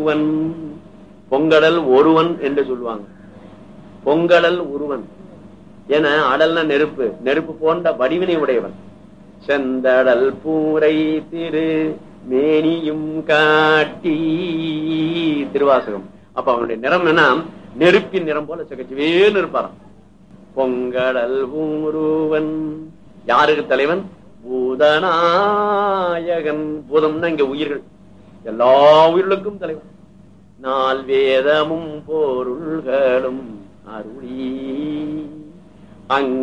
ஒருவன் பொங்கடல் ஒருவன் என்று சொல்லுவாங்க பொங்கடல் ஒருவன் என அடல்ன நெருப்பு நெருப்பு போன்ற வடிவினை உடையவன் செந்தடல் பூரை திரு மேனியும் காட்டி திருவாசகம் அப்ப அவனுடைய நிறம் என்ன நெருப்பின் நிறம் போல சகச்சுவேன்னு இருப்பாராம் பொங்கடல் ஊருவன் யாருக்கு தலைவன் பூதநாயகன் பூதம்னா இங்க உயிர்கள் எல்லா உயிர்களுக்கும் தலைவன் நால் வேதமும் பொருள்களும் அருளி அங்க